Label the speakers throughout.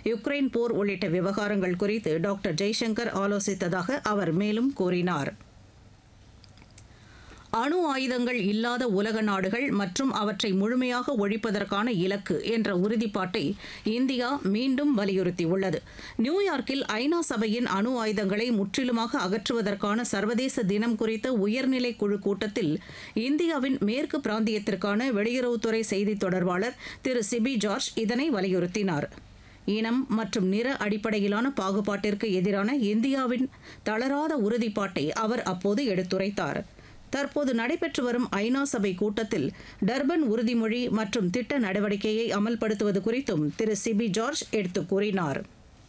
Speaker 1: Ukraine போர் உள்ளிட்ட விவகாரங்கள் குறித்து டாக்டர் ஜெய்சங்கர் ஆலோசித்ததாக அவர் மேலும் கூறினார் அணு ஆயுதங்கள் இல்லாத உலக நாடுகள் மற்றும் அவற்றை முழுமையாக ஒழிப்பதற்கான இலக்கு என்ற உறுதிப்பாட்டை இந்தியா மீண்டும் வலியுறுத்தியுள்ளது நியூயார்க்கில் ஐநா சபையின் அணு ஆயுதங்களை முற்றிலுமாக அகற்றுவதற்கான சர்வதேச தினம் குறித்த உயர்நிலை குழு கூட்டத்தில் இந்தியாவின் மேற்கு பிராந்தியத்திற்கான வெளியுறவுத்துறை செய்தித் தொடர்பாளர் திரு சிபி ஜார்ஜ் இதனை வலியுறுத்தினார் இனம் மற்றும் நிற அடிப்படையிலான பாகுபாட்டிற்கு எதிரான இந்தியாவின் தளராத உறுதிப்பாட்டை அவர் அப்போது எடுத்துரைத்தார் தற்போது நடைபெற்று வரும் ஐநா சபை கூட்டத்தில் டர்பன் உறுதிமொழி மற்றும் திட்ட நடவடிக்கையை அமல்படுத்துவது குறித்தும் திரு சிபி ஜார்ஜ் எடுத்துக் கூறினார்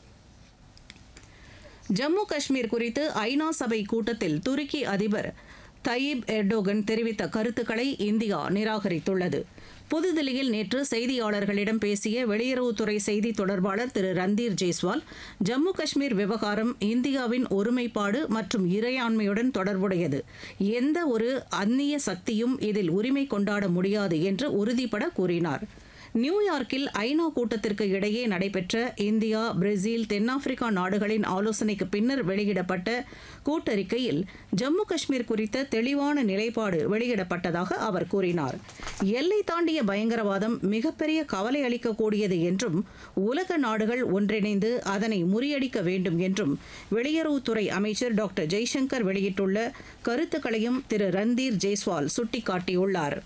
Speaker 1: ஜம்மு காஷ்மீர் குறித்து ஐநா சபை கூட்டத்தில் துருக்கி அதிபர் தயீப் எர்டோகன் தெரிவித்த கருத்துக்களை இந்தியா நிராகரித்துள்ளது புதுதில்லியில் நேற்று செய்தியாளர்களிடம் பேசிய வெளியுறவுத்துறை செய்தி தொடர்பாளர் திரு ரந்தீர் ஜெய்ஸ்வால் ஜம்மு காஷ்மீர் விவகாரம் இந்தியாவின் ஒருமைப்பாடு மற்றும் இறையாண்மையுடன் தொடர்புடையது எந்த ஒரு அந்நிய சக்தியும் இதில் உரிமை கொண்டாட முடியாது என்று உறுதிபட கூறினார் நியூயார்க்கில் ஐநா கூட்டத்திற்கு இடையே நடைபெற்ற இந்தியா பிரேசில் தென்னாப்பிரிக்கா நாடுகளின் ஆலோசனைக்கு பின்னர் வெளியிடப்பட்ட கூட்டறிக்கையில் ஜம்மு காஷ்மீர் குறித்த தெளிவான நிலைப்பாடு வெளியிடப்பட்டதாக அவர் கூறினார் எல்லை தாண்டிய பயங்கரவாதம் மிகப்பெரிய கவலை அளிக்கக்கூடியது என்றும் உலக நாடுகள் ஒன்றிணைந்து அதனை முறியடிக்க வேண்டும் என்றும் வெளியுறவுத்துறை அமைச்சர் டாக்டர் ஜெய்சங்கர் வெளியிட்டுள்ள கருத்துக்களையும் திரு ரந்தீர் ஜெய்ஸ்வால் சுட்டிக்காட்டியுள்ளார்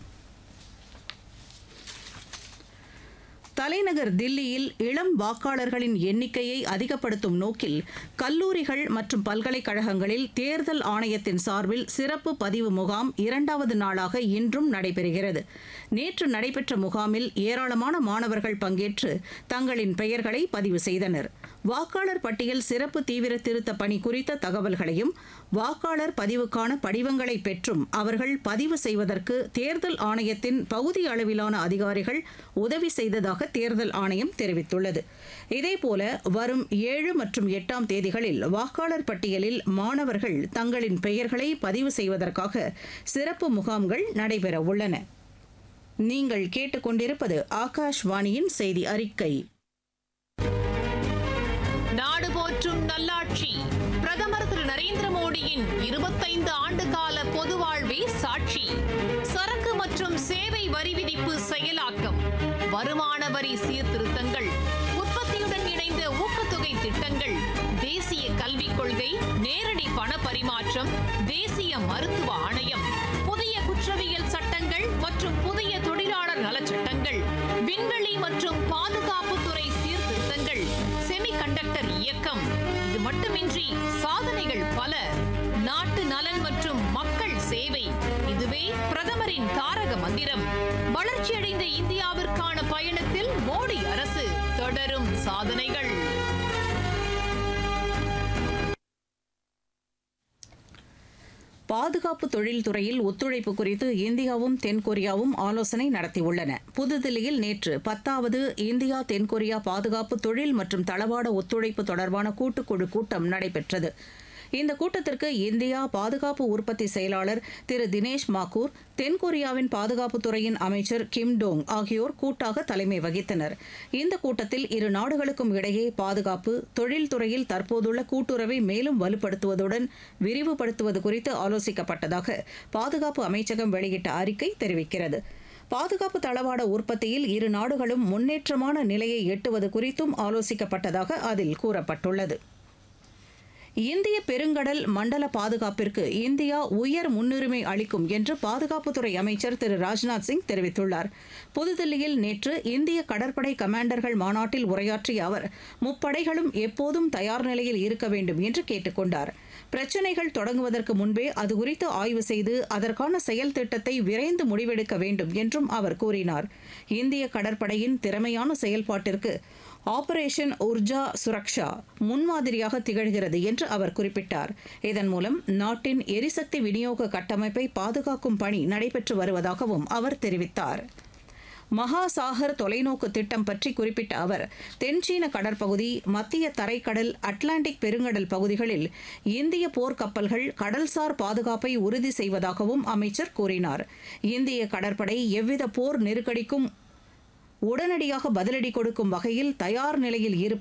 Speaker 1: தலைநகர் தில்லியில் இளம் வாக்காளர்களின் எண்ணிக்கையை அதிகப்படுத்தும் நோக்கில் கல்லூரிகள் மற்றும் பல்கலைக்கழகங்களில் தேர்தல் ஆணையத்தின் சார்பில் சிறப்பு பதிவு முகாம் இரண்டாவது நாளாக இன்றும் நடைபெறுகிறது நேற்று நடைபெற்ற முகாமில் ஏராளமான மாணவர்கள் பங்கேற்று தங்களின் பெயர்களை பதிவு செய்தனர் வாக்காளர் பட்டியல் சிறப்பு தீவிர திருத்த பணி குறித்த தகவல்களையும் வாக்காளர் பதிவுக்கான படிவங்களை பெற்றும் அவர்கள் பதிவு செய்வதற்கு தேர்தல் ஆணையத்தின் பகுதி அளவிலான அதிகாரிகள் உதவி செய்ததாக தேர்தல் ஆணையம் தெரிவித்துள்ளது இதேபோல வரும் ஏழு மற்றும் எட்டாம் தேதிகளில் வாக்காளர் பட்டியலில் மாணவர்கள் தங்களின் பெயர்களை பதிவு செய்வதற்காக சிறப்பு முகாம்கள் நடைபெற உள்ளன நீங்கள் கேட்டுக்கொண்டிருப்பது ஆகாஷ்வாணியின் செய்தி அறிக்கை
Speaker 2: நாடு போற்றும் நல்லாட்சி பிரதமர் திரு நரேந்திர மோடியின் இருபத்தைந்து ஆண்டு கால பொது வாழ்வே சாட்சி சரக்கு மற்றும் சேவை வரி விதிப்பு செயலாக்கம் வருமான வரி சீர்திருத்தங்கள் உற்பத்தியுடன் இணைந்த ஊக்கத்தொகை திட்டங்கள் தேசிய கல்விக் கொள்கை நேரடி பண பரிமாற்றம் தேசிய மருத்துவ ஆணையம் புதிய குற்றவியல் சட்டங்கள் மற்றும் புதிய தொழிலாளர் நலச்சட்டங்கள் விண்வெளி மற்றும் பாதுகாப்புத்துறை சீர்திருத்தங்கள் செமிகண்டக்டர் இயக்கம் இது மட்டுமின்றி சாதனைகள் பல நாட்டு நலன் மற்றும் மக்கள் சேவை இதுவே பிரதமரின் தாரக மந்திரம் வளர்ச்சியடைந்த இந்தியாவிற்கான பயணத்தில் மோடி அரசு தொடரும் சாதனைகள்
Speaker 1: பாதுகாப்பு தொழில்துறையில் ஒத்துழைப்பு குறித்து இந்தியாவும் தென்கொரியாவும் ஆலோசனை நடத்தியுள்ளன புதுதில்லியில் நேற்று பத்தாவது இந்தியா தென்கொரியா பாதுகாப்பு தொழில் மற்றும் தளவாட ஒத்துழைப்பு தொடர்பான கூட்டுக்குழு கூட்டம் நடைபெற்றது இந்த கூட்டத்திற்கு இந்தியா பாதுகாப்பு உற்பத்தி செயலாளர் திரு தினேஷ் மாக்கூர் தென்கொரியாவின் பாதுகாப்புத் துறையின் அமைச்சர் கிம் டோங் ஆகியோர் கூட்டாக தலைமை வகித்தனர் இந்த கூட்டத்தில் இரு நாடுகளுக்கும் இடையே பாதுகாப்பு தொழில்துறையில் தற்போதுள்ள கூட்டுறவை மேலும் வலுப்படுத்துவதுடன் விரிவுபடுத்துவது குறித்து ஆலோசிக்கப்பட்டதாக பாதுகாப்பு அமைச்சகம் வெளியிட்ட அறிக்கை தெரிவிக்கிறது பாதுகாப்பு தளவாட உற்பத்தியில் இரு நாடுகளும் முன்னேற்றமான நிலையை எட்டுவது குறித்தும் ஆலோசிக்கப்பட்டதாக அதில் கூறப்பட்டுள்ளது இந்திய பெருங்கடல் மண்டல பாதுகாப்பிற்கு இந்தியா உயர் முன்னுரிமை அளிக்கும் என்று பாதுகாப்புத்துறை அமைச்சர் திரு ராஜ்நாத் சிங் தெரிவித்துள்ளார் புதுதில்லியில் நேற்று இந்திய கடற்படை கமாண்டர்கள் மாநாட்டில் உரையாற்றிய அவர் முப்படைகளும் எப்போதும் தயார் நிலையில் இருக்க வேண்டும் என்று கேட்டுக்கொண்டார் பிரச்சினைகள் தொடங்குவதற்கு முன்பே அது குறித்து ஆய்வு செய்து அதற்கான செயல் திட்டத்தை விரைந்து முடிவெடுக்க வேண்டும் என்றும் அவர் கூறினார் இந்திய கடற்படையின் திறமையான செயல்பாட்டிற்கு ஆபரேஷன் உர்ஜா சுரக்ஷா முன்மாதிரியாக திகழ்கிறது என்று அவர் குறிப்பிட்டார் இதன் மூலம் நாட்டின் எரிசக்தி விநியோக கட்டமைப்பை பாதுகாக்கும் பணி நடைபெற்று வருவதாகவும் அவர் தெரிவித்தார் மகாசாகர் தொலைநோக்கு திட்டம் பற்றி குறிப்பிட்ட அவர் தென்சீன கடற்பகுதி மத்திய தரைக்கடல் அட்லாண்டிக் பெருங்கடல் பகுதிகளில் இந்திய போர்க்கப்பல்கள் கடல்சார் பாதுகாப்பை உறுதி செய்வதாகவும் அமைச்சர் கூறினார் இந்திய கடற்படை எவ்வித போர் நெருக்கடிக்கும் உடனடியாக பதிலடி கொடுக்கும் வகையில் தயார் நிலையில் இருப்ப